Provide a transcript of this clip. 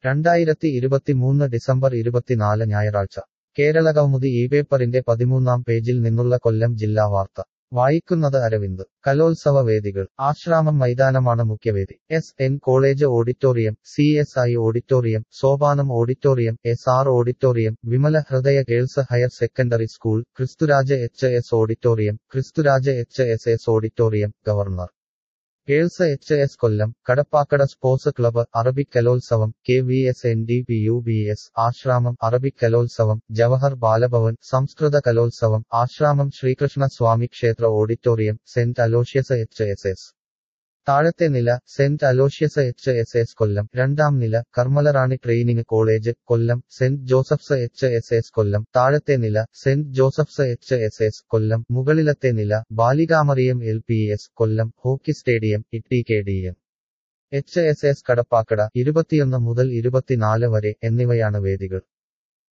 രണ്ടായിരത്തി ഇരുപത്തിമൂന്ന് ഡിസംബർ ഇരുപത്തിനാല് ഞായറാഴ്ച കേരള കൗമുദി ഈ പേപ്പറിന്റെ പതിമൂന്നാം പേജിൽ നിന്നുള്ള കൊല്ലം ജില്ലാ വാർത്ത വായിക്കുന്നത് അരവിന്ദ് കലോത്സവ വേദികൾ ആശ്രാമം മൈതാനമാണ് മുഖ്യവേദി S N college auditorium C S I auditorium Sopanam auditorium S R auditorium Vimala Hridaya girls higher secondary school Kristuraja H S auditorium Kristuraja H S S auditorium governor girls H S Kollam Kadappakada sports club Arabic കലോത്സവം K V S N D P U B S Asramam Arabic കലോത്സവം ജവഹർ ബാലഭവൻ സംസ്കൃത കലോത്സവം ആശ്രാമം ശ്രീകൃഷ്ണ സ്വാമി ക്ഷേത്ര auditorium Saint Aloysius H S S താഴത്തെ നില Saint Aloysius H S S Kollam രണ്ടാം നില Karmalarani training college Kollam Saint Joseph's H S S Kollam താഴത്തെ നില Saint Joseph's H S S Kollam മുകളിലത്തെ നില Balikamariyam L P S Kollam hockey stadium Itty K D M H S S Kadappakada ഇരുപത്തിയൊന്ന് മുതൽ ഇരുപത്തിനാല് വരെ എന്നിവയാണ് വേദികൾ